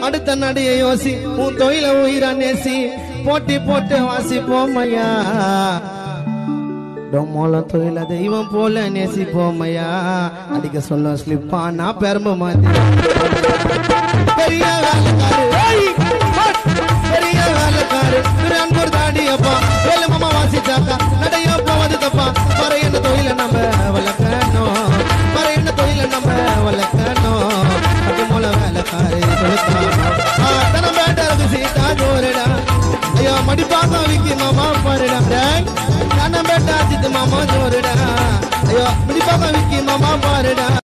அடுத்த நடைய யோசி உன் தொழில உயிரா நேசி போட்டி போட்டு வாசிப்போம் ஐயா டொம்மோல தொழில தெய்வம் போல நேசிப்போம் ஐயா அடிக்க சொல்ல ஸ்லிப்பா நான் பெரும்ப மாதிரி பெரிய வேலைக்காரு ஏய், ஹட். பெரிய வேலைக்காரு அன்பூர் தாடி அப்பா வேலை மாமா வாசிச்சாக்கா நடைய போவது தப்பா வர என்ன தொழில நம்ம வளர்க்கணும் வர என்ன தொழில நம்ம வளர்க்கணும் அது மூல வேலைக்காரு தனம் பேட்டருக்கு சீட்டா ஜோரடா ஐயோ மடிப்பாக்க விக்கி மாமா பாருடா டேய் தனம் பேட்டா சித்து மாமா ஜோரடா ஐயோ மடிப்பாக்க விக்கி மாமா பாருடா